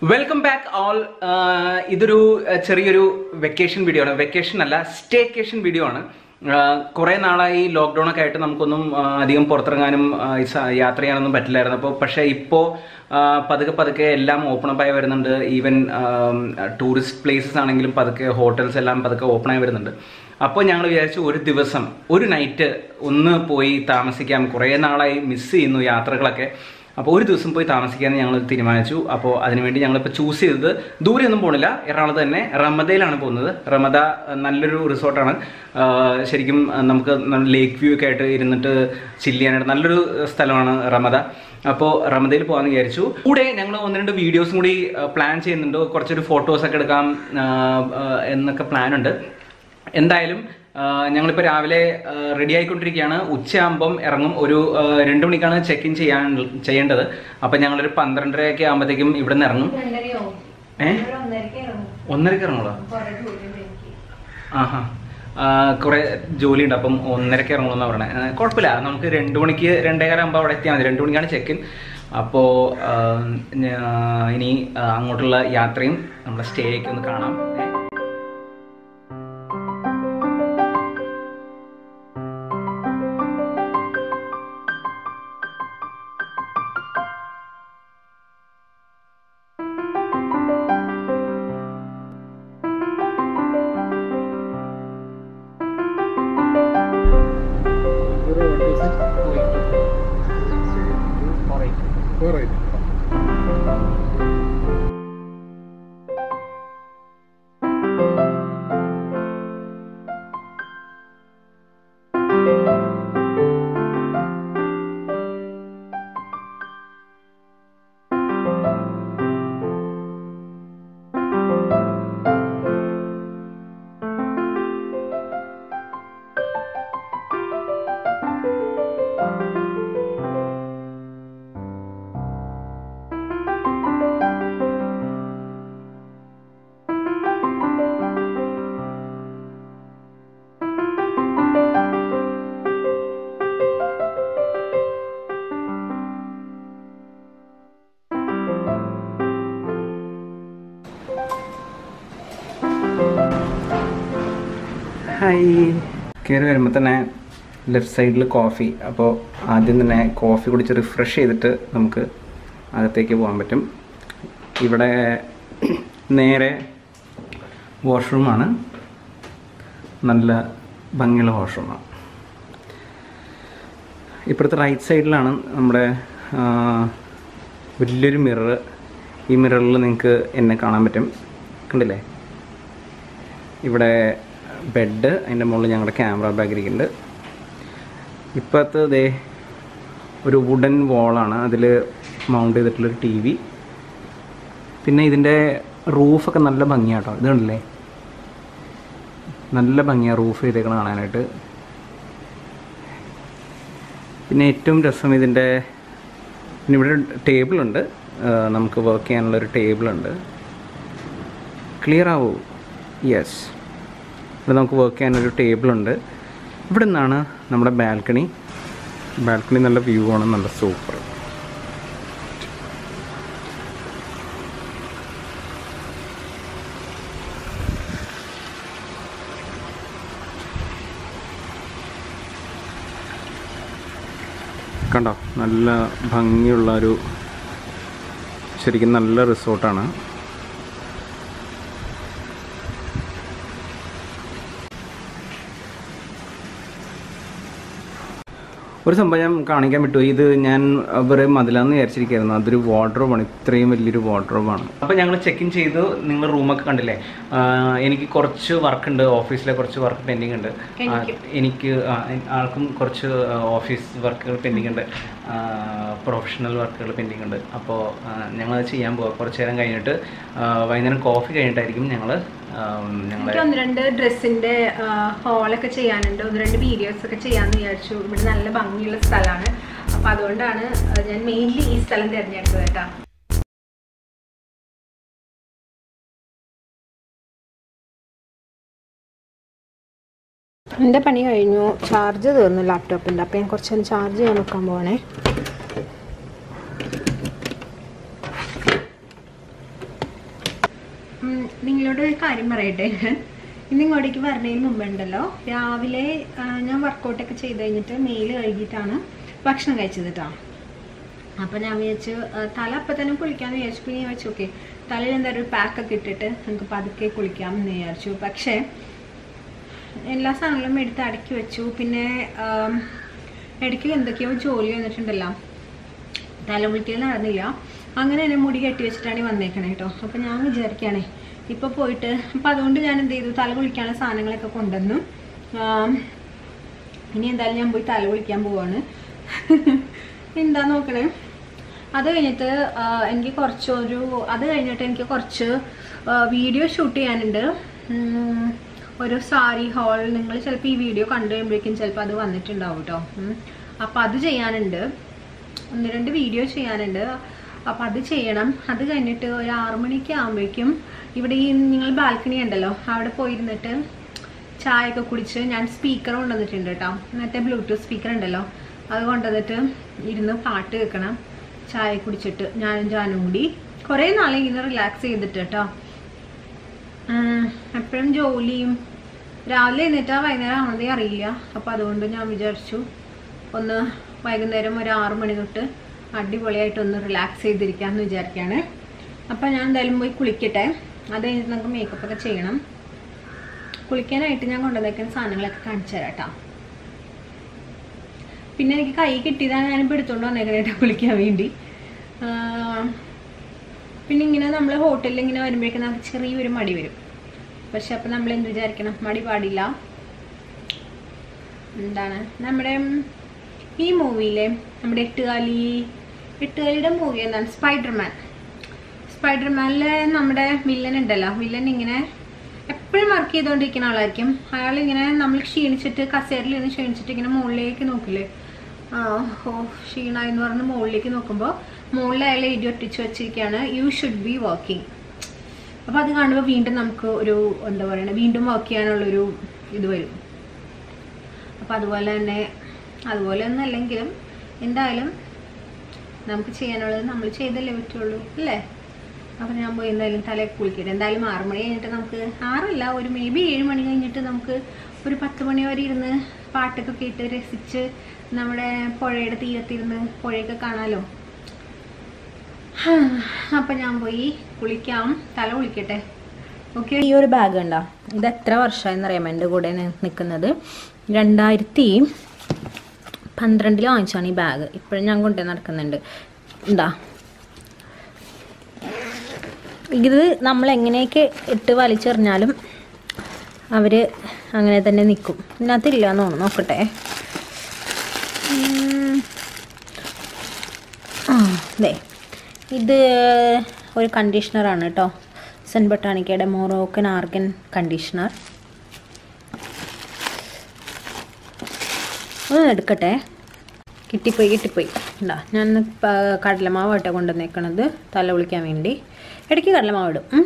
Welcome back all ഇതൊരു uh, ചെറിയൊരു vacation video ആണ് വെക്കേഷൻ അല്ല സ്റ്റേക്കേഷൻ വീഡിയോ ആണ് കുറേ നാളായി ലോക്ക്ഡൗൺ ഒക്കെ ആയിട്ട് നമുക്കൊന്നും uh, അധികം പുറത്തിറങ്ങാനും uh, ഈ സ- യാത്ര ചെയ്യാനൊന്നും പറ്റില്ലായിരുന്നു അപ്പോൾ പക്ഷേ ഇപ്പോൾ പതുക്കെ പതുക്കെ എല്ലാം ഓപ്പൺ അപ്പ് ആയി വരുന്നുണ്ട് ഈവൻ ടൂറിസ്റ്റ് പ്ലേസസ് ആണെങ്കിലും പതുക്കെ ഹോട്ടൽസ് എല്ലാം പതുക്കെ ഓപ്പൺ ആയി വരുന്നുണ്ട് അപ്പോൾ ഞങ്ങൾ വിചാരിച്ചു ഒരു ദിവസം ഒരു നൈറ്റ് ഒന്ന് പോയി താമസിക്കാം കുറേ നാളായി മിസ് ചെയ്യുന്നു യാത്രകളൊക്കെ അപ്പോൾ ഒരു ദിവസം പോയി താമസിക്കാമെന്ന് ഞങ്ങൾ തീരുമാനിച്ചു അപ്പോൾ അതിനുവേണ്ടി ഞങ്ങളിപ്പോൾ ചൂസ് ചെയ്തത് ദൂരെ ഒന്നും പോണില്ല എറണാകുളത്ത് തന്നെ റമദയിലാണ് പോകുന്നത് റമദ അഹ്, നല്ലൊരു റിസോർട്ടാണ് ആഹ്, ശരിക്കും അഹ്, നമുക്ക് ലേക്ക് വ്യൂ ഒക്കെ ആയിട്ട് ഇരുന്നിട്ട് ചില്ല് ചെയ്യാനായിട്ട് നല്ലൊരു സ്ഥലമാണ് റമദ അപ്പോൾ റമദയിൽ പോകാമെന്ന് വിചാരിച്ചു കൂടെ ഞങ്ങൾ ഒന്ന് രണ്ട് വീഡിയോസും കൂടി പ്ലാൻ ചെയ്യുന്നുണ്ട് കുറച്ചൊരു ഫോട്ടോസൊക്കെ എടുക്കാം ആഹ്, ആഹ്, എന്നൊക്കെ പ്ലാൻ ഉണ്ട് എന്തായാലും ഞങ്ങളിപ്പോൾ രാവിലെ റെഡി ആയിക്കൊണ്ടിരിക്കുകയാണ് ഉച്ചയാകുമ്പം ഇറങ്ങും ഒരു ആ, രണ്ട് മണിക്കാണ് ചെക്ക് ഇൻ ചെയ്യാൻ ചെയ്യേണ്ടത് അപ്പം ഞങ്ങളൊരു പന്ത്രണ്ടരയൊക്കെ ആകുമ്പോഴത്തേക്കും ഇവിടെ നിന്ന് ഇറങ്ങും രണ്ടരയോ ഏ ഒരു ഒന്നരക്ക് ഇറങ്ങും ഒന്നരക്ക് ഇറങ്ങുള്ളൂ കുറെ ജോലിയുണ്ട് എനിക്ക് ആഹാ കുറേ ജോലിയുണ്ട് അപ്പം ഒന്നരക്ക് ഇറങ്ങുമെന്ന് പറയണേ കുഴപ്പമില്ല നമുക്ക് രണ്ട് മണിക്ക് രണ്ടേകാലം ആകുമ്പോൾ അവിടെ എത്തിയാൽ മതി രണ്ട് മണിക്കാണ് ചെക്ക് ഇൻ അപ്പോൾ ഇനി ആ, അങ്ങോട്ടുള്ള യാത്രയും നമ്മുടെ സ്റ്റേ ഒക്കെ ഒന്ന് കാണാം ഏ. Zero, what is it? Four eight. Hi കയറി വരുമ്പോൾ തന്നെ ലെഫ്റ്റ് സൈഡിൽ കോഫി അപ്പോൾ ആദ്യം തന്നെ കോഫി കുടിച്ച് റിഫ്രഷ് ചെയ്തിട്ട് നമുക്ക് അകത്തേക്ക് പോകാൻ പറ്റും ഇവിടെ നേരെ വാഷ്റൂമാണ് നല്ല ഭംഗിയുള്ള വാഷ്റൂമാണ് ഇപ്പുറത്തെ റൈറ്റ് സൈഡിലാണ് നമ്മുടെ ആ, വലിയൊരു മിറർ ഈ മിററിൽ നിങ്ങൾക്ക് എന്നെ കാണാൻ പറ്റും കണ്ടില്ലേ ഇവിടെ ബെഡ് അതിൻ്റെ മുകളിൽ ഞങ്ങളുടെ ക്യാമറ ബാഗ് ഇരിക്കുന്നുണ്ട് ഇപ്പോഴത്തെ ദേ ഒരു വുഡൻ വാളാണ് അതിൽ മൗണ്ട് ചെയ്തിട്ടുള്ളൊരു ടി വി പിന്നെ ഇതിൻ്റെ റൂഫൊക്കെ നല്ല ഭംഗിയാട്ടോ ഇത് കണ്ടില്ലേ നല്ല ഭംഗിയാണ് റൂഫ് ചെയ്തേക്കണം കാണാനായിട്ട് പിന്നെ ഏറ്റവും രസം ഇതിൻ്റെ പിന്നെ ഇവിടെ ടേബിളുണ്ട് നമുക്ക് വർക്ക് ചെയ്യാനുള്ളൊരു ടേബിളുണ്ട് ക്ലിയർ ആവൂ യെസ് ഇവിടെ നമുക്ക് വർക്ക് ചെയ്യാനൊരു ടേബിളുണ്ട് ഇവിടെ നിന്നാണ് നമ്മുടെ ബാൽക്കണി ബാൽക്കണി നല്ല വ്യൂ ആണ് നല്ല സൂപ്പർ കണ്ടോ നല്ല ഭംഗിയുള്ള ഒരു ശരിക്കും നല്ല റിസോർട്ടാണ് ഒരു സംഭവം ഞാൻ കാണിക്കാൻ വിട്ടു ഇത് ഞാൻ വെറുതെ മതിലാന്ന് വിചാരിച്ചിരിക്കുകയായിരുന്നു അതൊരു വാർഡ്രോബാണ് ഇത്രയും വലിയൊരു വാർഡ്രോബാണ് അപ്പോൾ ഞങ്ങൾ ചെക്ക് ഇൻ ചെയ്തു നിങ്ങൾ റൂമൊക്കെ കണ്ടില്ലേ ആഹ് എനിക്ക് കുറച്ച് വർക്ക് ഉണ്ട് ഓഫീസിലെ കുറച്ച് വർക്ക് പെൻഡിങ് ഉണ്ട് ആ, എനിക്ക് ആ, ആൾക്കും കുറച്ച് ഓഫീസ് വർക്കുകൾ പെൻഡിങ് ഉണ്ട് പ്രൊഫഷണൽ വർക്കുകൾ പെൻഡിങ് ഉണ്ട് അപ്പോൾ ഞങ്ങൾ ചെയ്യാൻ പോകാം കുറച്ച് നേരം കഴിഞ്ഞിട്ട് ആ, വൈകുന്നേരം കോഫി കഴിഞ്ഞിട്ടായിരിക്കും ഞങ്ങൾ ഞങ്ങൾ എനിക്ക് ഒന്ന് രണ്ട് ഡ്രസ്സിന്റെ ഹോളൊക്കെ ചെയ്യാനുണ്ട് ഒന്ന് രണ്ട് വീഡിയോസ് ഒക്കെ ചെയ്യാന്ന് വിചാരിച്ചു ഇവിടെ നല്ല ഭംഗിയുള്ള സ്ഥലമാണ് അപ്പൊ അതുകൊണ്ടാണ് ആ, ഞാൻ മെയിൻലി ഈ സ്ഥലം തിരഞ്ഞെടുത്തത് കേട്ടോ എൻ്റെ പണി കഴിഞ്ഞു ചാർജ് തീർന്നു ലാപ്ടോപ്പിൻ്റെ അപ്പോൾ ഞാൻ കുറച്ച് നേരം ചാർജ് ചെയ്യാൻ വെക്കാൻ പോകണേ ഉം, നിങ്ങളോട് ഒരു കാര്യം പറയട്ടെ ഞാൻ ഇന്ന് ഇങ്ങോട്ടേക്ക് വരുന്നതിന് മുമ്പുണ്ടല്ലോ രാവിലെ ആ, ഞാൻ വർക്കൗട്ടൊക്കെ ചെയ്ത് കഴിഞ്ഞിട്ട് മെയിൽ കഴുകിയിട്ടാണ് ഭക്ഷണം കഴിച്ചത് കേട്ടോ അപ്പം ഞാൻ വിചാരിച്ചു ആ, തല അപ്പം തന്നെ കുളിക്കാമെന്ന് വിചാരിച്ചു പിന്നെ ഞാൻ വെച്ചു ഓക്കെ തലയിൽ എന്തായാലും ഒരു പാക്കൊക്കെ ഇട്ടിട്ട് നമുക്ക് പതുക്കെ കുളിക്കാം എന്ന് വിചാരിച്ചു പക്ഷേ എല്ലാ സാധനങ്ങളും എടുത്ത് അടക്കി വെച്ചു പിന്നെ ആം, ഇടയ്ക്ക് എന്തൊക്കെയോ ജോലി വന്നിട്ടുണ്ടല്ലോ തല കുളിക്കൽ നടന്നില്ല അങ്ങനെ തന്നെ മുടി കെട്ടി വെച്ചിട്ടാണ് ഈ വന്നേക്കണേ കേട്ടോ അപ്പം ഞാൻ വിചാരിക്കുകയാണേ ഇപ്പോൾ പോയിട്ട് അപ്പം അതുകൊണ്ട് ഞാൻ എന്ത് ചെയ്തു തല കുളിക്കാനുള്ള സാധനങ്ങളൊക്കെ കൊണ്ടുവന്നു ആം, ഇനി എന്തായാലും ഞാൻ പോയി തല കുളിക്കാൻ പോവാണ് എന്താ നോക്കണേ അത് കഴിഞ്ഞിട്ട് ആ, എനിക്ക് കുറച്ചൊരു അത് കഴിഞ്ഞിട്ട് എനിക്ക് കുറച്ച് വീഡിയോ ഷൂട്ട് ചെയ്യാനുണ്ട് ഉം, ഒരു സാരി ഹാൾ നിങ്ങൾ ചിലപ്പോൾ ഈ വീഡിയോ കണ്ടു കഴിയുമ്പോഴേക്കും ചിലപ്പോൾ അത് വന്നിട്ടുണ്ടാവും കേട്ടോ അപ്പം അത് ചെയ്യാനുണ്ട് ഒന്ന് രണ്ട് വീഡിയോ ചെയ്യാനുണ്ട് അപ്പം അത് ചെയ്യണം അത് കഴിഞ്ഞിട്ട് ഒരു ആറു മണിക്ക് ആകുമ്പോഴേക്കും ഇവിടെ ഈ നിങ്ങൾ ബാൽക്കണി ഉണ്ടല്ലോ അവിടെ പോയിരുന്നിട്ട് ചായ ഒക്കെ കുടിച്ച് ഞാൻ സ്പീക്കർ കൊണ്ടുവന്നിട്ടുണ്ട് കേട്ടോ മറ്റേ ബ്ലൂടൂത്ത് സ്പീക്കർ ഉണ്ടല്ലോ അത് കൊണ്ടുവന്നിട്ട് ഇരുന്ന് പാട്ട് കേൾക്കണം ചായ കുടിച്ചിട്ട് ഞാനും ജാനും കൂടി കുറേ നാളെ ഇങ്ങനെ റിലാക്സ് ചെയ്തിട്ട് കേട്ടോ എപ്പോഴും ജോലിയും രാവിലെ എന്നിട്ടാ വൈകുന്നേരം ആവുന്നതേ അറിയില്ല അപ്പോൾ അതുകൊണ്ട് ഞാൻ വിചാരിച്ചു ഒന്ന് വൈകുന്നേരം ഒരു ആറു മണി തൊട്ട് അടിപൊളിയായിട്ട് ഒന്ന് റിലാക്സ് ചെയ്തിരിക്കാമെന്ന് വിചാരിക്കുകയാണ് അപ്പം ഞാൻ എന്തായാലും പോയി കുളിക്കട്ടെ അത് കഴിഞ്ഞിട്ട് നമുക്ക് മേക്കപ്പ് ഒക്കെ ചെയ്യണം കുളിക്കാനായിട്ട് ഞാൻ കൊണ്ടുവന്നേക്കുന്ന സാധനങ്ങളൊക്കെ കാണിച്ചു തരാം കേട്ടോ പിന്നെ എനിക്ക് കൈ കിട്ടിയതാണ് ഞാനിപ്പോൾ എടുത്തുകൊണ്ട് വന്നേക്കണേട്ടോ കുളിക്കാൻ വേണ്ടി ആ, പിന്നെ ഇങ്ങനെ നമ്മൾ ഹോട്ടലിൽ ഇങ്ങനെ വരുമ്പോഴേക്കും നമുക്ക് ചെറിയൊരു മടി വരും പക്ഷെ അപ്പം നമ്മൾ എന്ത് വിചാരിക്കണം മടി പാടില്ല എന്താണ് നമ്മുടെ ഉം, ഈ മൂവിയിലെ നമ്മുടെ എട്ടുകാലി എട്ടുകാലിയുടെ മൂവി എന്താണ് സ്പൈഡർമാൻ സ്പൈഡർമാനിലെ നമ്മുടെ വില്ലൻ ഉണ്ടല്ലോ വില്ലൻ ഇങ്ങനെ എപ്പോഴും വർക്ക് ചെയ്തുകൊണ്ടിരിക്കുന്ന ആളായിരിക്കും അയാൾ ഇങ്ങനെ നമ്മൾ ക്ഷീണിച്ചിട്ട് കസേരയിൽ നിന്ന് ക്ഷീണിച്ചിട്ട് ഇങ്ങനെ മുകളിലേക്ക് നോക്കില്ലേ ആ ഓ ക്ഷീണ എന്ന് പറഞ്ഞ് മുകളിലേക്ക് നോക്കുമ്പോൾ മുകളിൽ അയാൾ എഴുതി ഒട്ടിച്ച് വെച്ചിരിക്കുകയാണ് യു ഷുഡ് ബി വർക്കിംഗ് അപ്പോൾ അത് കാണുമ്പോൾ വീണ്ടും നമുക്ക് ഒരു എന്താ പറയുക വീണ്ടും വർക്ക് ചെയ്യാനുള്ളൊരു ഇത് വരും അപ്പോൾ അതുപോലെ തന്നെ അതുപോലെ ഒന്നും അല്ലെങ്കിലും എന്തായാലും നമുക്ക് ചെയ്യാനുള്ളത് നമ്മൾ ചെയ്തല്ലേ പറ്റുള്ളൂ അല്ലേ അപ്പം ഞാൻ പോയി എന്തായാലും തലയൊക്കെ കുളിക്കട്ടെ എന്തായാലും ആറ് മണി കഴിഞ്ഞിട്ട് നമുക്ക് ആറല്ല ഒരു മേ ബി ഏഴ് മണി കഴിഞ്ഞിട്ട് നമുക്ക് ഒരു പത്ത് മണി വരെ ഇരുന്ന് പാട്ടൊക്കെ കേട്ട് രസിച്ച് നമ്മുടെ പുഴയുടെ തീരത്തിരുന്ന് പുഴയൊക്കെ കാണാമല്ലോ അപ്പം ഞാൻ പോയി കുളിക്കാം തല കുളിക്കട്ടെ ഓക്കെ ഈ ഒരു ബാഗ് ഉണ്ടോ ഇത് എത്ര വർഷമായെന്ന് അറിയാമോ എൻ്റെ കൂടെ നിൽക്കുന്നത് രണ്ടായിരത്തി പന്ത്രണ്ടിൽ വാങ്ങിച്ചാണ് ഈ ബാഗ് ഇപ്പോഴും ഞാൻ കൊണ്ടുപോയി നടക്കുന്നുണ്ട് ഉണ്ടാ ഇത് നമ്മൾ എങ്ങനെയൊക്കെ ഇട്ട് വലിച്ചെറിഞ്ഞാലും അവർ അങ്ങനെ തന്നെ നിൽക്കും ഇതിനകത്തില്ല എന്ന് തോന്നുന്നു നോക്കട്ടെ ഉം. ആ ദേ ഇത് ഒരു കണ്ടീഷണറാണ് കേട്ടോ സെൻ ബൊട്ടാണിക്കയുടെ മൊറോക്കൻ ആർഗൻ കണ്ടീഷണർ ഒന്ന് എടുക്കട്ടെ കിട്ടിപ്പോയി കിട്ടിപ്പോയി ഉണ്ടാ ഞാൻ ഇന്ന് പ- കടലമാവ് ആട്ടോ കൊണ്ടുവന്നേക്കണത് തല കുളിക്കാൻ വേണ്ടി ഇടയ്ക്ക് കടലമാവ് ഇടും ഉം.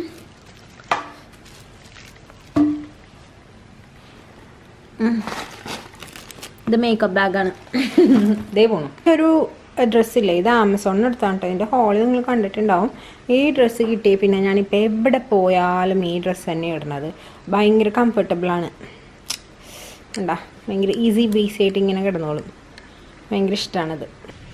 ഉം. ഇത് മേക്കപ്പ് ബാഗാണ് ഇതേ പോണു ഒരു ഡ്രസ്സില്ലേ ഇത് ആമസോണിൽ എടുത്താണ് കേട്ടോ ഇതിൻ്റെ ഹോളിൽ നിങ്ങൾ കണ്ടിട്ടുണ്ടാവും ഈ ഡ്രസ്സ് കിട്ടി പിന്നെ ഞാനിപ്പോൾ എവിടെ പോയാലും ഈ ഡ്രസ്സ് തന്നെ ഇടുന്നത് ഭയങ്കര കംഫർട്ടബിളാണ് ഉണ്ടാ ഭയങ്കര ഈസി ബേസ് ആയിട്ട് ഇങ്ങനെ കിടന്നോളും ഭയങ്കര ഇഷ്ടമാണത്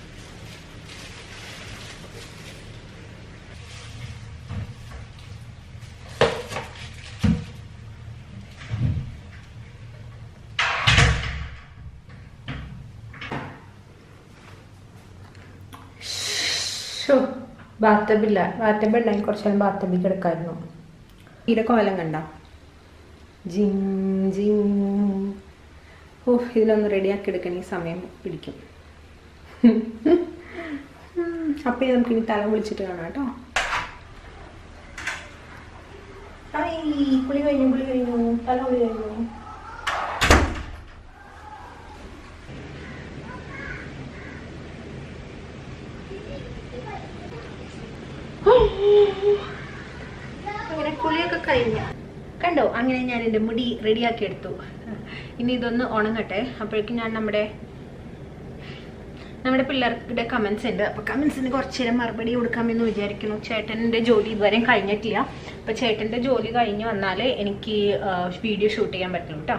ബാത്തബില്ല ബാത്തബ് ഉണ്ടെങ്കിൽ കുറച്ച് നേരം ബാത്തബിൽ കിടക്കായിരുന്നു ഇതിൻ്റെ കോലം കണ്ട ജിം ജിം ഓ ഇതിനൊന്ന് റെഡിയാക്കി എടുക്കണമെങ്കിൽ സമയം പിടിക്കും അപ്പം നമുക്ക് ഇനി തല വിളിച്ചിട്ട് കാണാം കേട്ടോ ഹായ് കുളി കഴിഞ്ഞു കുളി കഴിഞ്ഞു തല കുളി കഴിഞ്ഞു അങ്ങനെ കുളിയൊക്കെ കഴിഞ്ഞു കണ്ടോ അങ്ങനെ ഞാൻ എൻ്റെ മുടി റെഡിയാക്കി എടുത്തു ഇനി ഇതൊന്ന് ഉണങ്ങട്ടെ അപ്പോഴേക്കും ഞാൻ നമ്മുടെ നമ്മുടെ പിള്ളേരുടെ കമൻസ് ഉണ്ട് അപ്പോൾ കമൻസിന് കുറച്ച് നേരം മറുപടി കൊടുക്കാമെന്ന് വിചാരിക്കുന്നു ചേട്ടൻ്റെ ജോലി ഇതുവരെയും കഴിഞ്ഞിട്ടില്ല അപ്പോൾ ചേട്ടൻ്റെ ജോലി കഴിഞ്ഞ് വന്നാൽ എനിക്ക് വീഡിയോ ഷൂട്ട് ചെയ്യാൻ പറ്റും കേട്ടോ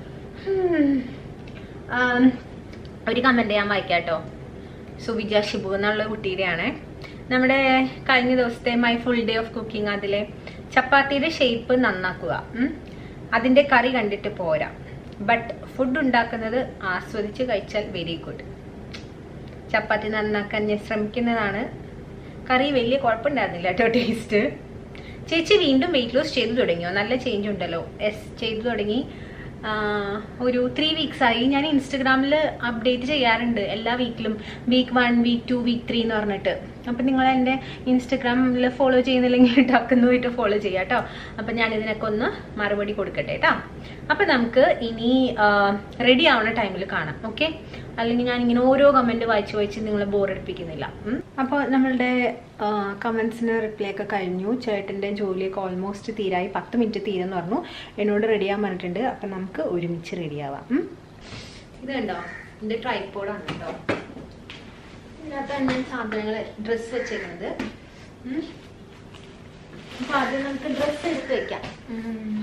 ഒരു കമൻറ്റ് ഞാൻ വായിക്കാം കേട്ടോ സുവിജ ഷിബു എന്നുള്ള കുട്ടിയുടെയാണ് നമ്മുടെ കഴിഞ്ഞ ദിവസത്തെ my full day of cooking അതിലെ ചപ്പാത്തിയുടെ ഷേപ്പ് നന്നാക്കുക ഉം. അതിന്റെ കറി കണ്ടിട്ട് പോരാ ബട്ട് ഫുഡ് ഉണ്ടാക്കുന്നത് ആസ്വദിച്ച് കഴിച്ചാൽ വെരി ഗുഡ് ചപ്പാത്തി നന്നാക്കാൻ ഞാൻ ശ്രമിക്കുന്നതാണ് കറി വലിയ കുഴപ്പമുണ്ടായിരുന്നില്ല കേട്ടോ ടേസ്റ്റ് ചേച്ചി വീണ്ടും വെയിറ്റ് ലോസ് ചെയ്തു തുടങ്ങിയോ നല്ല ചേഞ്ച് ഉണ്ടല്ലോ എസ് ചെയ്തു തുടങ്ങി ആ, ഒരു ത്രീ വീക്സ് ആയി ഞാൻ ഇൻസ്റ്റഗ്രാമിൽ അപ്ഡേറ്റ് ചെയ്യാറുണ്ട് എല്ലാ വീക്കിലും week one week two week three എന്ന് പറഞ്ഞിട്ട് അപ്പം നിങ്ങൾ എൻ്റെ ഇൻസ്റ്റഗ്രാമിൽ ഫോളോ ചെയ്യുന്നില്ലെങ്കിൽ ടക്കുന്നു പോയിട്ട് ഫോളോ ചെയ്യാം കേട്ടോ അപ്പം ഞാൻ ഇതിനൊക്കെ ഒന്ന് മറുപടി കൊടുക്കട്ടെ കേട്ടോ അപ്പം നമുക്ക് ഇനി റെഡി ആവുന്ന ടൈമിൽ കാണാം ഓക്കെ അല്ലെങ്കിൽ ഞാൻ ഇങ്ങനെ ഓരോ കമൻറ്റ് വായിച്ച് വായിച്ച് നിങ്ങളെ ബോറടിപ്പിക്കുന്നില്ല അപ്പോൾ നമ്മളുടെ കമൻസിന് റിപ്ലൈ ഒക്കെ കഴിഞ്ഞു ചേട്ടൻ്റെ ജോലിയൊക്കെ ഓൾമോസ്റ്റ് തീരായി പത്ത് മിനിറ്റ് തീരെന്ന് പറഞ്ഞു എന്നോട് റെഡി ആവാൻ പറഞ്ഞിട്ടുണ്ട് അപ്പം നമുക്ക് ഒരുമിച്ച് റെഡി ആവാം ഉം. ഇത് കണ്ടോ എൻ്റെ ട്രൈപ്പോഡാണ് കേട്ടോ ഇതിനകത്താണ് ഞാൻ സാധനങ്ങൾ ഡ്രസ്സ് വെച്ചേക്കുന്നത് ഉം. അപ്പോൾ ആദ്യം നമുക്ക് ഡ്രസ്സ് എടുത്ത് വെക്കാം ഉം.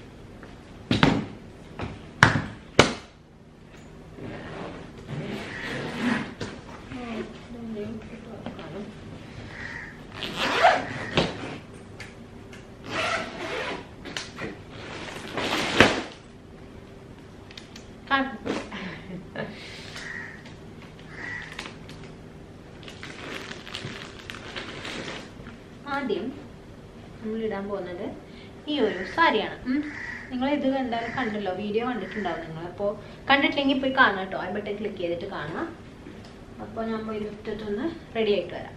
ആദ്യം നമ്മൾ ഇടാൻ പോകുന്നത് ഈ ഒരു സാരിയാണ് നിങ്ങൾ ഇത് കണ്ടാലും കണ്ടല്ലോ വീഡിയോ കണ്ടിട്ടുണ്ടാവും നിങ്ങൾ അപ്പോൾ കണ്ടിട്ടില്ലെങ്കിൽ പോയി കാണാം കേട്ടോ ആ ബട്ടൺ ക്ലിക്ക് ചെയ്തിട്ട് കാണാം അപ്പോൾ ഞാൻ പോയി ഇട്ടിട്ടൊന്ന് റെഡി ആയിട്ട് വരാം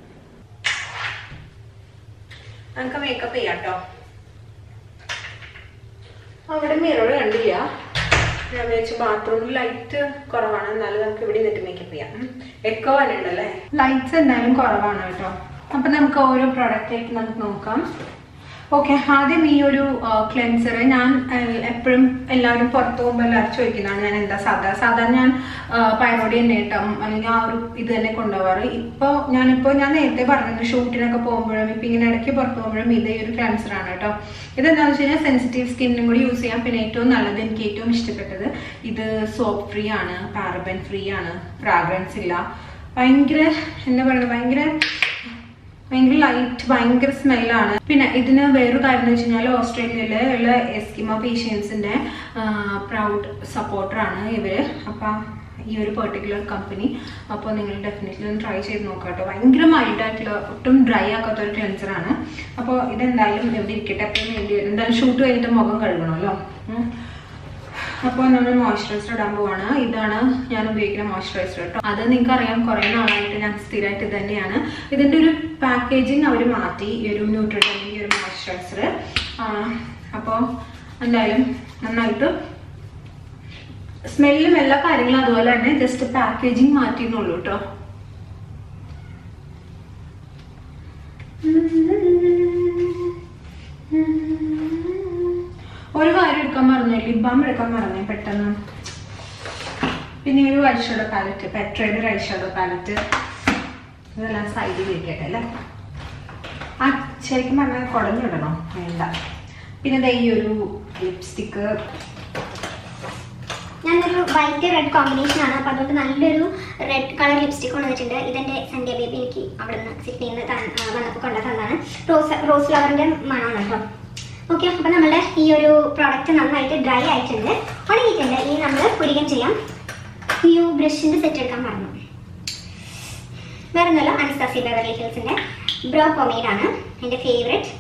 നമുക്ക് മേക്കപ്പ് ചെയ്യാം കേട്ടോ അവിടെ മിറർ കണ്ടില്ല ഞാൻ വിചാരിച്ചു ബാത്റൂമിൽ ലൈറ്റ് കുറവാണ് എന്നാലും നമുക്ക് ഇവിടെ നിന്നിട്ട് മേക്കപ്പ് ചെയ്യാം എക്കോ വന്നിട്ടുണ്ടല്ലേ ലൈറ്റ്സ് എന്തായാലും കുറവാണ് കേട്ടോ അപ്പൊ നമുക്ക് ഓരോ പ്രോഡക്റ്റ് ആയിട്ട് നമുക്ക് നോക്കാം ഓക്കെ ആദ്യം ഈ ഒരു ക്ലെൻസർ ഞാൻ എപ്പോഴും എല്ലാവരും പുറത്തു പോകുമ്പോൾ എല്ലാവരും ചോദിക്കുന്നതാണ് ഞാൻ എന്താ സാധാ സാധാരണ ഞാൻ പൈറോഡിയൻ നേട്ടം അല്ലെങ്കിൽ ആ ഒരു ഇത് തന്നെ കൊണ്ടുപോകാറ് ഇപ്പോൾ ഞാനിപ്പോൾ ഞാൻ നേരത്തെ പറഞ്ഞിട്ടുണ്ട് ഷൂട്ടിനൊക്കെ പോകുമ്പോഴും ഇപ്പം ഇങ്ങനെ ഇടയ്ക്ക് പുറത്തു പോകുമ്പോഴും ഇത് ഈ ഒരു ക്ലെൻസർ ആണ് കേട്ടോ ഇതെന്താണെന്ന് വെച്ച് കഴിഞ്ഞാൽ സെൻസിറ്റീവ് സ്കിന്നിനും കൂടി യൂസ് ചെയ്യാം പിന്നെ ഏറ്റവും നല്ലത് എനിക്ക് ഏറ്റവും ഇഷ്ടപ്പെട്ടത് ഇത് സോപ്പ് ഫ്രീ ആണ് പാരബൻ ഫ്രീ ആണ് ഫ്രാഗ്രൻസ് ഇല്ല ഭയങ്കര എന്താ പറയുക ഭയങ്കര ഭയങ്കര ലൈറ്റ് ഭയങ്കര സ്മെല്ലാണ് പിന്നെ ഇതിന് വേറൊരു കാര്യം എന്ന് വെച്ച് കഴിഞ്ഞാൽ ഓസ്ട്രേലിയയിലെ ഉള്ള എസ്കിമ പേഷ്യൻസിന്റെ പ്രൗഡ് സപ്പോർട്ടറാണ് ഇവര് അപ്പം ഈ ഒരു പെർട്ടിക്കുലർ കമ്പനി അപ്പോൾ നിങ്ങൾ ഡെഫിനറ്റ്ലി ഒന്ന് ട്രൈ ചെയ്ത് നോക്കാം കേട്ടോ ഭയങ്കര മൈൽഡ് ആയിട്ടുള്ള ഒട്ടും ഡ്രൈ ആക്കാത്ത ഒരു ക്ലെൻസർ ആണ് അപ്പോൾ ഇതെന്തായാലും എവിടെ ഇരിക്കട്ടെ എപ്പോഴും വേണ്ടി വരും എന്തായാലും ഷൂട്ട് കഴിഞ്ഞിട്ട് മുഖം കഴുകണമല്ലോ ഉം. അപ്പോൾ നമ്മൾ മോയ്സ്ചറൈസർ ഇടാൻ പോവാണ് ഇതാണ് ഞാൻ ഉപയോഗിക്കുന്ന മോയ്സ്ചറൈസർ കേട്ടോ അത് നിങ്ങൾക്ക് അറിയാം കുറേ നാളായിട്ട് ഞാൻ സ്ഥിരമായിട്ട് ഇത് തന്നെയാണ് ഇതിൻ്റെ ഒരു പാക്കേജിങ് അവർ മാറ്റി ഈ ഒരു ന്യൂട്രിറ്റൻ്റെ ഈ ഒരു മോയ്സ്ചറൈസർ അപ്പോൾ എന്തായാലും നന്നായിട്ട് സ്മെല്ലും എല്ലാ കാര്യങ്ങളും അതുപോലെ തന്നെ ജസ്റ്റ് പാക്കേജിങ് മാറ്റിയെന്നുള്ളൂ കേട്ടോ ഒരു കാര്യം എടുക്കാൻ മറന്നു ലിപ് ബാം എടുക്കാൻ മറന്നേ പെട്ടെന്ന് പിന്നെ ഒരു ഐഷാഡോ പാലറ്റ് പെട്രയുടെ ഒരു ഐഷാഡോ പാലറ്റ് ഇതെല്ലാം സൈഡിൽ ഇരിക്കട്ടെ അല്ലേ ആ ശരിക്കും പറഞ്ഞാൽ കുടഞ്ഞിടണോ വേണ്ട പിന്നെ ദേ ഈ ഒരു ലിപ്സ്റ്റിക്ക് ഞാനൊരു വൈറ്റ് റെഡ് കോമ്പിനേഷൻ ആണ് അപ്പോൾ അതുകൊണ്ട് നല്ലൊരു റെഡ് കളർ ലിപ്സ്റ്റിക് കൊണ്ടുവന്നിട്ടുണ്ട് ഇതെൻ്റെ സന്ധ്യ ബേബി എനിക്ക് അവിടെ നിന്ന് സിഡ്നിയിൽ നിന്ന് തന്ന- ആ, വന്നപ്പോൾ കൊണ്ടു തന്നാണ് റോസ് റോസ് ഫ്ലവറിൻ്റെ മണമാണ് കേട്ടോ ഓക്കെ അപ്പോൾ നമ്മുടെ ഈ ഒരു പ്രോഡക്റ്റ് നന്നായിട്ട് ഡ്രൈ ആയിട്ടുണ്ട് ഉണങ്ങിയിട്ടുണ്ട് ഇനി നമ്മൾ പുരികം ചെയ്യാം ന്യൂ ബ്രഷിൻ്റെ സെറ്റ് എടുക്കാൻ മറന്നു വേറെ ഒന്നുമല്ല അനസ്താസി ബെവർലി ഹിൽസിൻ്റെ ബ്രോ പൊമേഡ് ആണ് എൻ്റെ ഫേവറേറ്റ്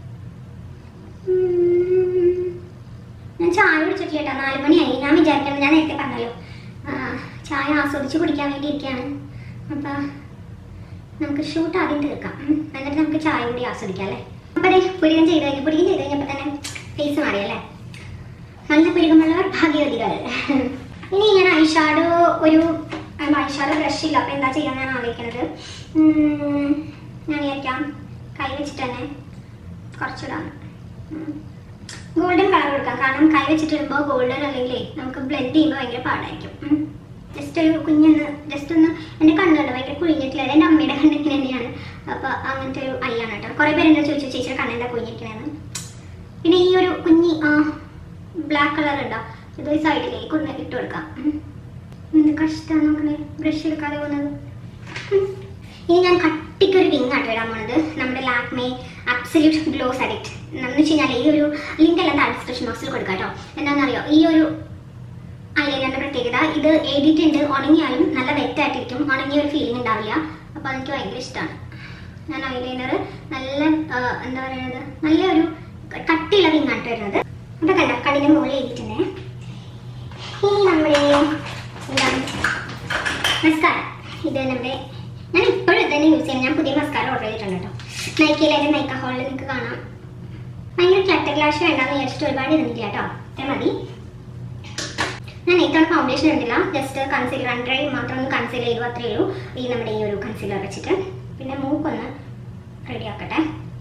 ഞാൻ ചായ കുടിച്ചിട്ടില്ല കേട്ടോ നാല് മണിയായി ഞാൻ വിചാരിക്കണം ഞാൻ നേരത്തെ പറഞ്ഞല്ലോ ആ, ചായ ആസ്വദിച്ച് കുടിക്കാൻ വേണ്ടി ഇരിക്കുകയാണ് അപ്പം നമുക്ക് ഷൂട്ട് ആദ്യം തീർക്കാം ഉം. എന്നിട്ട് നമുക്ക് ചായ കൂടി ആസ്വദിക്കാം അല്ലേ അപ്പം അതെ പുരികം ചെയ്ത് കഴിഞ്ഞു പുരികം ചെയ്ത് കഴിഞ്ഞപ്പോൾ തന്നെ ഫേസ് മാറിയല്ലേ നല്ല പുരികമുള്ളവർ ഭാഗ്യവതികൾ ഇനി ഞാൻ ഐഷാഡോ ഒരു ഐഷാഡോ ബ്രഷ് ഇല്ല അപ്പം എന്താ ചെയ്യാൻ ഞാൻ ആലോചിക്കുന്നത് ഉം, ഞാൻ വിചാരിക്കാം കൈ വെച്ചിട്ട് തന്നെ കുറച്ചിടാം ഗോൾഡൻ കളർ കൊടുക്കാം കാരണം കൈ വെച്ചിട്ട് ഇടുമ്പോൾ ഗോൾഡൻ അല്ലെങ്കിൽ നമുക്ക് ബ്ലെൻഡ് ചെയ്യുമ്പോൾ ഭയങ്കര പാടായിരിക്കും ഉം. ജസ്റ്റ് ഒരു കുഞ്ഞൊന്ന് ജസ്റ്റ് ഒന്ന് എൻ്റെ കണ്ണുണ്ട് ഭയങ്കര കുഴിഞ്ഞിട്ടില്ല എൻ്റെ അമ്മയുടെ കണ്ണിങ്ങനെ തന്നെയാണ് അപ്പോൾ അങ്ങനത്തെ ഒരു ഐയാണ് കേട്ടോ കുറേ പേര് എന്നോട് ചോദിച്ചു ചേച്ചിയുടെ കണ്ണെന്താ കുഴിഞ്ഞിരിക്കണേന്ന് പിന്നെ ഈ ഒരു കുഞ്ഞി ബ്ലാക്ക് കളർ ഉണ്ടോ ഇത് ഈ സൈഡിലേക്ക് ഒന്ന് ഇട്ട് കൊടുക്കാം ഉം. എന്ത് കഷ്ടമാണ് നോക്കണേ ബ്രഷ് എടുക്കാതെ പോകുന്നത് ഉം. ഇനി ഞാൻ കട്ടിക്കൊരു വിങ് ആട്ടോ ഇടാൻ പോണത് നമ്മുടെ ലാക്മേ അബ്സല്യൂട്ട് ഗ്ലോസ് അഡിക്റ്റ് എന്ന് വെച്ച് കഴിഞ്ഞാൽ ഈ ഒരു ലിങ്ക് എല്ലാം താഴെ ഡിസ്ക്രിപ്ഷൻ ബോക്സിൽ കൊടുക്കാം കേട്ടോ എന്താണെന്നറിയോ ഈ ഒരു ഐലൈനറിന്റെ പ്രത്യേകത ഇത് എഡിറ്റ് ഉണ്ട് ഉണങ്ങിയാലും നല്ല വെറ്റായിട്ടിരിക്കും ഉണങ്ങിയ ഒരു ഫീലിംഗ് ഉണ്ടാവില്ല അപ്പോൾ അതെനിക്ക് ഭയങ്കര ഇഷ്ടമാണ് ഞാൻ ഐലൈനർ നല്ല ആ, എന്താ പറയുന്നത് നല്ലൊരു കട്ടിയുള്ള വിങ് ആയിട്ട് വരുന്നത് അപ്പോൾ കണ്ട കണ്ണിൻ്റെ മുകളിൽ എഴുതിയിട്ടുണ്ടേ ഇനി നമ്മുടെ എന്താണ് മസ്കാര ഇത് നമ്മുടെ ഞാൻ ഇപ്പോഴും ഇത് തന്നെ യൂസ് ചെയ്യുന്നത് ഞാൻ പുതിയ മസ്കാര ഓർഡർ ചെയ്തിട്ടുണ്ട് കേട്ടോ നൈക്കയിൽ അതിൻ്റെ നൈക്ക ഹോളിൽ നിങ്ങൾക്ക് കാണാം ഭയങ്കര ക്ലട്ടർ ഗ്ലാഷ് വേണ്ടാന്ന് വിചാരിച്ചിട്ട് ഒരുപാട് ഇരുന്നില്ല കേട്ടോ ഇത്ര മതി ഞാൻ ഇത്തവണ ഫൗണ്ടേഷൻ ഇടുന്നില്ല ജസ്റ്റ് കൺസീലർ അണ്ടർ മാത്രം ഒന്ന് കൺസീൽ ചെയ്തു അത്രയേ ഉള്ളൂ ഈ നമ്മുടെ ഈ ഒരു കൺസീലർ വെച്ചിട്ട് പിന്നെ മൂക്കൊന്ന് റെഡി ആക്കട്ടെ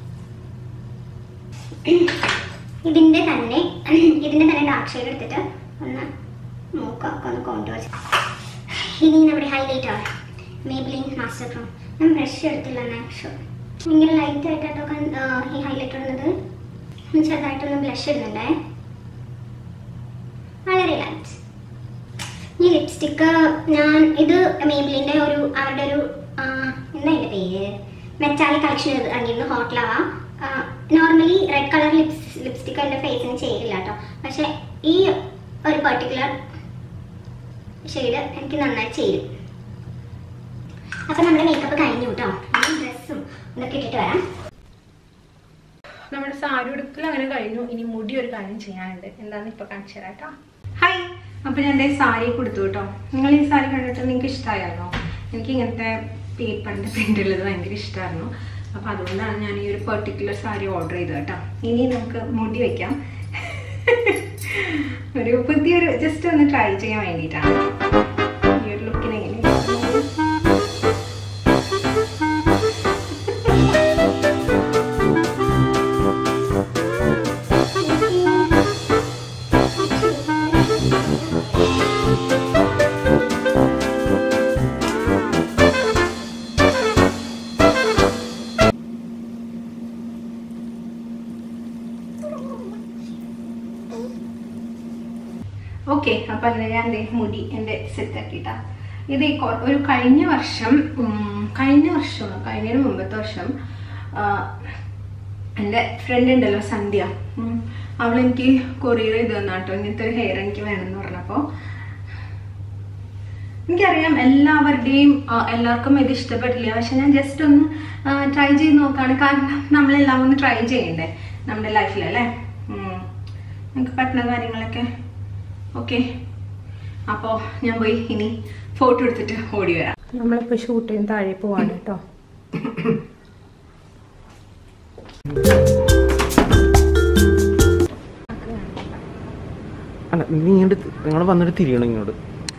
ഇതിൻ്റെ തന്നെ ഇതിൻ്റെ തന്നെ ഡാർക്ക് ഷെയ്ഡ് എടുത്തിട്ട് ഒന്ന് മൂക്കൊക്കെ ഒന്ന് കോണ്ടോർ ഇനി നമ്മുടെ ഹൈലൈറ്റർ മേബിലിൻ മാസ്റ്റർ ക്രോം ഞാൻ ബ്രഷ് എടുത്തില്ല നാക്ഷോ ഭയങ്കര ലൈറ്റ് ആയിട്ടോ ഈ ഹൈലൈറ്റർ ഇടുന്നത് ഒന്ന് ചെറുതായിട്ടൊന്ന് ബ്ലഷ് ഇടുന്നുണ്ടേ വളരെ ലൈറ്റ് ഈ ലിപ്സ്റ്റിക്ക് ഞാൻ ഇത് മേബിലിൻ്റെ ഒരു അവരുടെ ഒരു ആ, എന്താ അതിൻ്റെ പേര് മെറ്റാലിക് കളക്ഷൻ ഇറങ്ങിയിരുന്നു hot lava normally red colour lips lipstick എൻ്റെ ഫേസിന് ചെയ്തില്ല കേട്ടോ പക്ഷേ ഈ ഒരു പെർട്ടിക്കുലർ ഷെയ്ഡ് എനിക്ക് നന്നായി ചേരും അപ്പം നമ്മുടെ മേക്കപ്പ് കഴിഞ്ഞു കേട്ടോ ഡ്രസ്സും ഇതൊക്കെ ഇട്ടിട്ട് വരാം നമ്മുടെ സാരി ഉടുക്കൽ അങ്ങനെ കഴിഞ്ഞു ഇനി മുടി ഒരു കാര്യം ചെയ്യാനുണ്ട് എന്താന്ന് ഇപ്പൊ കാണിച്ചു തരാം കേട്ടോ ഹായ് അപ്പൊ ഞാൻ എൻ്റെ സാരി കൊടുത്തു കേട്ടോ നിങ്ങൾ ഈ സാരി കണ്ടിട്ട് നിങ്ങൾക്ക് ഇഷ്ടമായിരുന്നോ എനിക്ക് ഇങ്ങനത്തെ പേപ്പറിന്റെ പ്രിന്റ് ഉള്ളത് ഭയങ്കര ഇഷ്ടമായിരുന്നു അപ്പൊ അതുകൊണ്ടാണ് ഞാൻ ഈ ഒരു പെർട്ടിക്കുലർ സാരി ഓർഡർ ചെയ്തത് കേട്ടോ ഇനി നമുക്ക് മുടി വെക്കാം ഒരു പുതിയൊരു ജസ്റ്റ് ഒന്ന് ട്രൈ ചെയ്യാൻ വേണ്ടിയിട്ടാണ് ഈ ഒരു ലുക്കിന് എങ്ങനെ ഓക്കെ അപ്പൊ അങ്ങനെ ഞാൻ ദേ മുടി എൻ്റെ സെറ്റ് ആക്കിട്ടാ ഇത് ഈ കൊ- ഒരു കഴിഞ്ഞ വർഷം ഉം, കഴിഞ്ഞ വർഷമാണ് കഴിഞ്ഞതിന് മുമ്പത്തെ വർഷം ആ, എൻ്റെ ഫ്രണ്ട് ഉണ്ടല്ലോ സന്ധ്യ ഉം, അവൾ എനിക്ക് കൊറിയർ ചെയ്ത് തന്നാട്ടോ ഇങ്ങനത്തെ ഒരു ഹെയർ എനിക്ക് വേണമെന്ന് പറഞ്ഞപ്പോൾ എനിക്കറിയാം എല്ലാവരുടെയും ആ, എല്ലാവർക്കും ഇത് ഇഷ്ടപ്പെട്ടില്ല പക്ഷെ ഞാൻ ജസ്റ്റ് ഒന്ന് ട്രൈ ചെയ്ത് നോക്കാണ് കാരണം നമ്മളെല്ലാം ഒന്ന് ട്രൈ ചെയ്യണ്ടേ നമ്മുടെ ലൈഫിൽ അല്ലേ ഉം. നമുക്ക് പറ്റുന്ന കാര്യങ്ങളൊക്കെ ഓക്കെ അപ്പോൾ ഞാൻ പോയി ഇനി ഫോട്ടോ എടുത്തിട്ട് ഓടി വരാം നമ്മളിപ്പോൾ ഷൂട്ട് ചെയ്യുന്ന താഴെ പോവാണ് കേട്ടോ അല്ല നീ ഇങ്ങോട്ട് നിങ്ങൾ വന്നിട്ട് തിരിയണം ഇങ്ങോട്ട്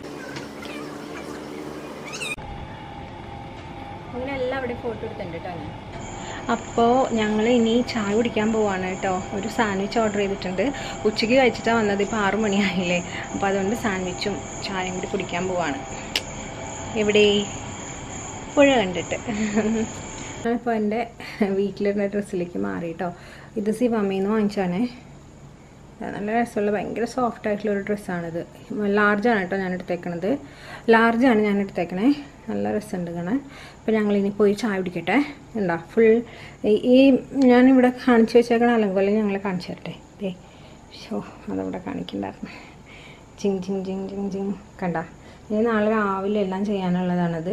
അങ്ങനെ എല്ലാം അവിടെ ഫോട്ടോ എടുത്തിട്ടുണ്ട് കേട്ടോ ഞാൻ അപ്പോൾ ഞങ്ങൾ ഇനി ചായ കുടിക്കാൻ പോവാണ് കേട്ടോ ഒരു സാൻഡ്വിച്ച് ഓർഡർ ചെയ്തിട്ടുണ്ട് ഉച്ചയ്ക്ക് കഴിച്ചിട്ടാണ് വന്നത് ഇപ്പോൾ ആറു മണിയായില്ലേ അപ്പോൾ അതുകൊണ്ട് സാൻഡ്വിച്ചും ചായയും കൂടി കുടിക്കാൻ പോവാണ് ഇവിടെ പുഴ കണ്ടിട്ട് ഇപ്പോൾ എൻ്റെ വീട്ടിലിരുന്ന ഡ്രസ്സിലേക്ക് മാറി കേട്ടോ ഇത് സിവാമയിൽ നിന്ന് വാങ്ങിച്ചാണേ നല്ല രസമുള്ള ഭയങ്കര സോഫ്റ്റ് ആയിട്ടുള്ള ഒരു ഡ്രസ്സാണിത് ലാർജാണ് കേട്ടോ ഞാൻ എടുത്തേക്കണത് ലാർജാണ് ഞാൻ എടുത്തേക്കണേ നല്ല രസമുണ്ട് കാണാൻ അപ്പോൾ ഞങ്ങൾ ഇനി പോയി ചായ കുടിക്കട്ടെ എന്താ ഫുൾ ഈ ഞാനിവിടെ കാണിച്ചു വെച്ചേക്കണ അലങ്കോലം ഞങ്ങൾ കാണിച്ചു തരട്ടെ ദേ ഷോ അതവിടെ കാണിക്കണ്ടായിരുന്നു ജിങ് ജിങ് ജിങ് ജിങ് ജിങ് കണ്ട ഇനി നാളെ രാവിലെ എല്ലാം ചെയ്യാനുള്ളതാണത്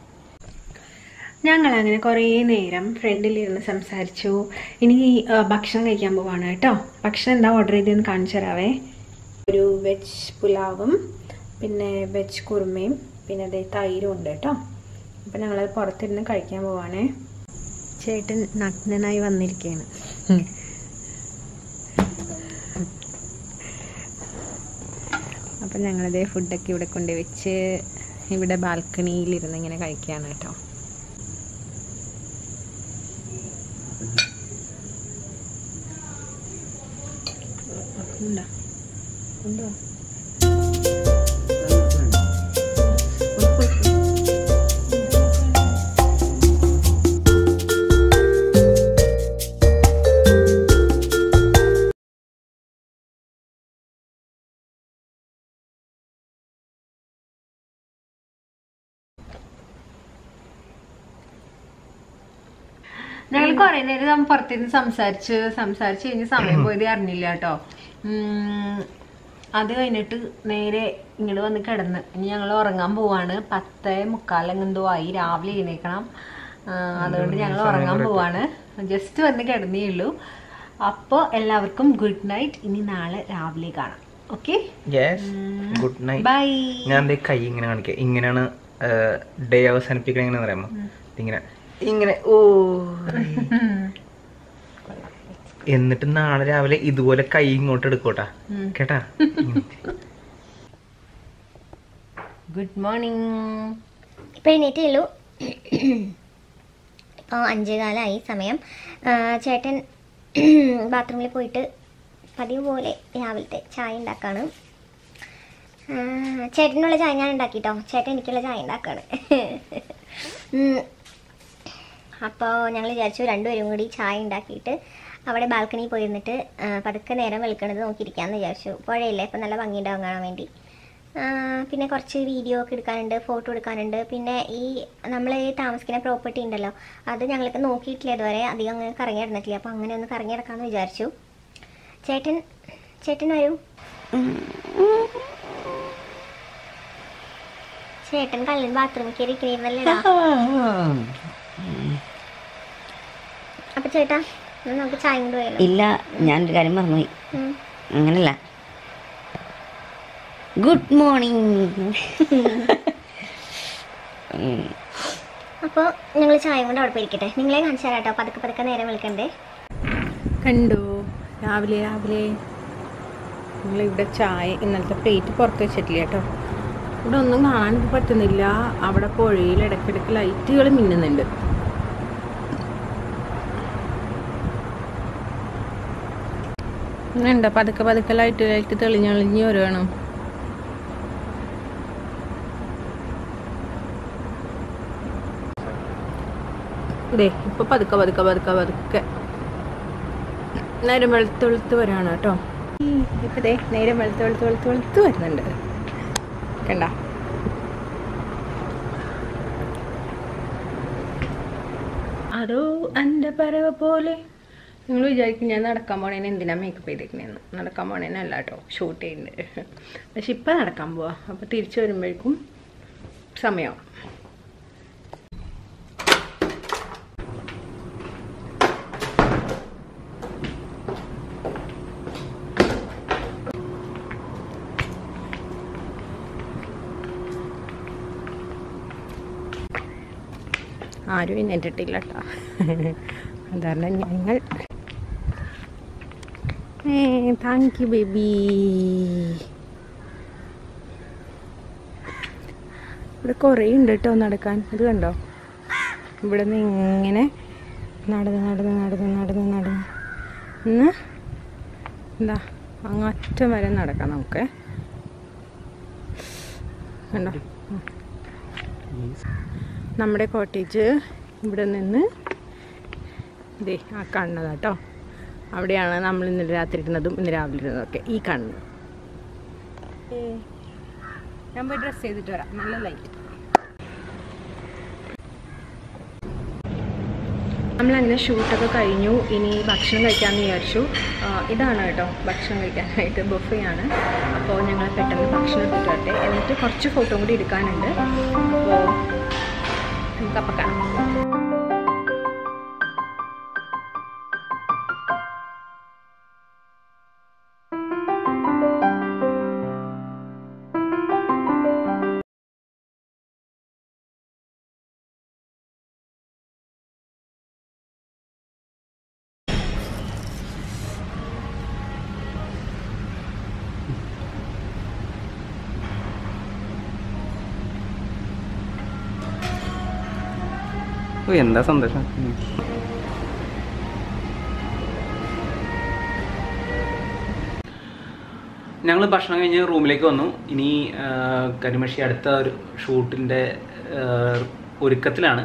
ഞങ്ങൾ അങ്ങനെ കുറേ നേരം ഫ്രണ്ടിലിരുന്ന് സംസാരിച്ചു ഇനി ആ, ഭക്ഷണം കഴിക്കാൻ പോവാണ് കേട്ടോ ഭക്ഷണം എന്താ ഓർഡർ ചെയ്തതെന്ന് കാണിച്ചു തരാവേ ഒരു വെജ് പുലാവും പിന്നെ വെജ് കുറുമയും പിന്നെ അതേ തൈരും ഉണ്ട് കേട്ടോ അപ്പം ഞങ്ങളത് പുറത്തിരുന്ന് കഴിക്കാൻ പോവാണേ ചേട്ടൻ നഗ്നനായി വന്നിരിക്കുകയാണ് അപ്പം ഞങ്ങളിതേ ഫുഡൊക്കെ ഇവിടെ കൊണ്ട് വെച്ച് ഇവിടെ ബാൽക്കണിയിലിരുന്ന് ഇങ്ങനെ കഴിക്കുകയാണ് കേട്ടോ ഉണ്ടോ ഉണ്ടോ കൊറേ നേരം നമ്മൾ പുറത്തിരുന്ന് സംസാരിച്ച് സംസാരിച്ച് കഴിഞ്ഞ് സമയം പോയത് അറിഞ്ഞില്ല കേട്ടോ ഉം, അത് കഴിഞ്ഞിട്ട് നേരെ ഇങ്ങോട്ട് വന്ന് കിടന്ന് ഇനി ഞങ്ങൾ ഉറങ്ങാൻ പോവാണ് പത്തേ മുക്കാലെന്തോ ആയി രാവിലെ എഴുന്നേക്കണം ആ, അതുകൊണ്ട് ഞങ്ങൾ ഉറങ്ങാൻ പോവാണ് ജസ്റ്റ് വന്ന് കിടന്നേ ഉള്ളൂ അപ്പോൾ എല്ലാവർക്കും ഗുഡ് നൈറ്റ് ഇനി നാളെ രാവിലെ കാണാം okay yes good night bye ഞാൻ ദേ കൈ ഇങ്ങനെ കാണിക്കാം ഇങ്ങനെയാണ് ഡേ അവസാനിപ്പിക്കണം എങ്ങനെ പറയാമോ ഇങ്ങനെ ഇങ്ങനെ ഓ എന്നിട്ട് നാളെ രാവിലെ ഇതുപോലെ കൈ ഇങ്ങോട്ട് എടുക്കോട്ടാ കേട്ടാ ഗുഡ് മോർണിംഗ് ഇപ്പം എഴുന്നേറ്റേ ഉള്ളൂ ഇപ്പോൾ അഞ്ചേ കാലമായി സമയം ആ, ചേട്ടൻ ബാത്റൂമിൽ പോയിട്ട് പതിവ് പോലെ രാവിലത്തെ ചായ ഉണ്ടാക്കാണ് ആ, ചേട്ടനുള്ള ചായ ഞാൻ ഉണ്ടാക്കിട്ടോ ചേട്ടൻ എനിക്കുള്ള ചായ ഉണ്ടാക്കാണ് അപ്പോൾ ഞങ്ങൾ വിചാരിച്ചു രണ്ടുപേരും കൂടി ചായ ഉണ്ടാക്കിയിട്ട് അവിടെ ബാൽക്കണിയിൽ പോയിരുന്നിട്ട് ആ, പതുക്കെ നേരം വെളുക്കണത് നോക്കിയിരിക്കാമെന്ന് വിചാരിച്ചു പുഴയില്ലേ അപ്പോൾ നല്ല ഭംഗിയുണ്ടാവും കാണാൻ വേണ്ടി ആ, പിന്നെ കുറച്ച് വീഡിയോ ഒക്കെ എടുക്കാനുണ്ട് ഫോട്ടോ എടുക്കാനുണ്ട് പിന്നെ ഈ നമ്മൾ ഈ താമസിക്കുന്ന പ്രോപ്പർട്ടി ഉണ്ടല്ലോ അത് ഞങ്ങൾക്ക് നോക്കിയിട്ടില്ല ഇതുവരെ അധികം അങ്ങനെ കറങ്ങി നടന്നിട്ടില്ല അപ്പോൾ അങ്ങനെ ഒന്ന് കറങ്ങി നടക്കാമെന്ന് വിചാരിച്ചു ചേട്ടൻ ചേട്ടൻ വരൂ ചേട്ടൻ കള്ളിൻ ബാത്റൂമിൽ കയറി ഇരിക്കണിരുന്നല്ലേടാ അപ്പൊ ചേട്ടാ എന്നാ നമുക്ക് ചായ കൊണ്ട് പോയാലോ ഇല്ല ഞാനൊരു കാര്യം മറന്നുപോയി ഉം. അങ്ങനല്ല ഗുഡ് മോർണിംഗ് അപ്പോൾ ഞങ്ങൾ ചായ കൊണ്ട് അവിടെ പോയിരിക്കട്ടെ നിങ്ങളെ കാണിച്ചു തരാം കേട്ടോ പതുക്കെ പതുക്കെ നേരം വിളിക്കണ്ടേ കണ്ടോ രാവിലെ രാവിലെ നമ്മളിവിടെ ചായ ഇന്നലത്തെ പ്ലേറ്റ് പുറത്ത് വെച്ചിട്ടില്ല കേട്ടോ ഇവിടെ ഒന്നും കാണാൻ പറ്റുന്നില്ല അവിടെ പുഴയിൽ ഇടയ്ക്കിടയ്ക്ക് ലൈറ്റുകൾ മിന്നുന്നുണ്ട് ഉണ്ടോ പതുക്കെ പതുക്കെ ലൈറ്റ് ലൈറ്റ് തെളിഞ്ഞളിഞ്ഞ് വരുവാണ് ഇതേ ഇപ്പൊ പതുക്കെ പതുക്കെ പതുക്കെ പതുക്കെ നേരം വെളുത്ത് വെളുത്ത് വരാണ് കേട്ടോ ഇപ്പൊ ദേ നേരം വെളുത്ത് വെളുത്ത് വെളുത്ത് വെളുത്ത് വരുന്നുണ്ട് കണ്ട അതോ എൻ്റെ പറവ പോലെ നിങ്ങൾ വിചാരിക്കും ഞാൻ നടക്കാൻ പോണേന് എന്തിനാ മേക്കപ്പ് ചെയ്തേക്കണേന്ന് നടക്കാൻ പോണേനല്ല കേട്ടോ ഷൂട്ട് ചെയ്യുന്നുണ്ട് പക്ഷെ ഇപ്പം നടക്കാൻ പോവാ അപ്പോൾ തിരിച്ചു വരുമ്പോഴേക്കും സമയമാവും ആരും എന്നെറ്റിട്ടില്ല കേട്ടോ അതാണ് ഞങ്ങൾ ഏ താങ്ക് യു ബേബി ഇവിടെ കുറേ ഉണ്ട് കേട്ടോ നടക്കാൻ ഇത് കണ്ടോ ഇവിടെ നിന്ന് ഇങ്ങനെ നടന്ന് നടന്ന് നടന്ന് നടന്ന് നടന്ന് ഇന്ന് എന്താ അങ്ങറ്റം വരെ നടക്കാം നമുക്ക് കണ്ടോ ഉം. നമ്മുടെ കോട്ടേജ് ഇവിടെ നിന്ന് ഇതേ ആ കാണുന്നത് കേട്ടോ അവിടെയാണ് നമ്മൾ ഇന്നലെ രാത്രി ഇരുന്നതും ഇന്ന് രാവിലെ ഇരുന്നതൊക്കെ ഈ കാണുന്നത് ഞാൻ പോയി ഡ്രസ്സ് ചെയ്തിട്ട് വരാം നല്ല ലൈറ്റ് നമ്മളങ്ങനെ ഷൂട്ടൊക്കെ കഴിഞ്ഞു ഇനി ഭക്ഷണം കഴിക്കാമെന്ന് വിചാരിച്ചു ആ, ഇതാണ് കേട്ടോ ഭക്ഷണം കഴിക്കാനായിട്ട് ബൊഫയാണ് അപ്പോൾ ഞങ്ങൾ പെട്ടെന്ന് ഭക്ഷണം എടുത്തിട്ട് വരട്ടെ എന്നിട്ട് കുറച്ച് ഫോട്ടോ കൂടി എടുക്കാനുണ്ട് അപ്പോൾ നമുക്കപ്പോൾ കാണാം ഓ എന്താ സന്തോഷം ഞങ്ങൾ ഭക്ഷണം കഴിഞ്ഞ് റൂമിലേക്ക് വന്നു ഇനി ആ, കരിമഷി അടുത്ത ഒരു ഷൂട്ടിൻ്റെ ഒരുക്കത്തിലാണ്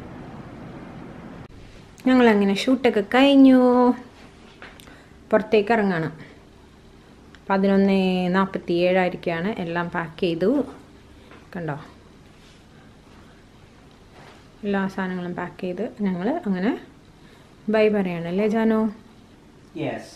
ഞങ്ങളങ്ങനെ ഷൂട്ടൊക്കെ കഴിഞ്ഞു പുറത്തേക്ക് ഇറങ്ങണം പതിനൊന്ന് നാൽപ്പത്തി ഏഴായിരിക്കുകയാണ് എല്ലാം പാക്ക് ചെയ്തു കണ്ടോ എല്ലാ സാധനങ്ങളും പാക്ക് ചെയ്ത് ഞങ്ങൾ അങ്ങനെ ബൈ പറയണല്ലേ ജാനോ യെസ്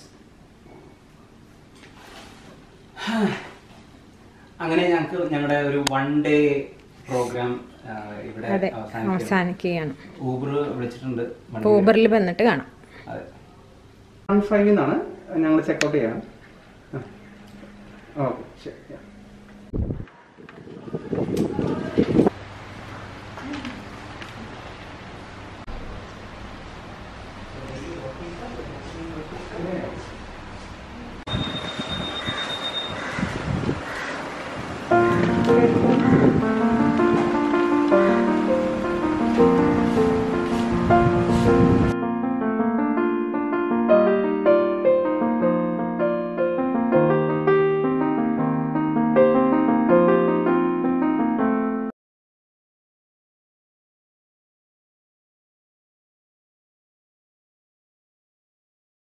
അങ്ങനെ ഞങ്ങൾക്ക് ഞങ്ങളുടെ ഒരു വൺ ഡേ പ്രോഗ്രാം ഇവിടെ അതെ അവസാനിക്കുകയാണ്. അവസാനിക്കുകയാണ് ഊബർ വിളിച്ചിട്ടുണ്ട് അപ്പോൾ ഊബറിൽ വന്നിട്ട് കാണാം അതെ വൺ ഫൈവ് നിന്നാണ് ഞങ്ങൾ ചെക്കൗട്ട് ചെയ്യാം ഓക്കെ ശരി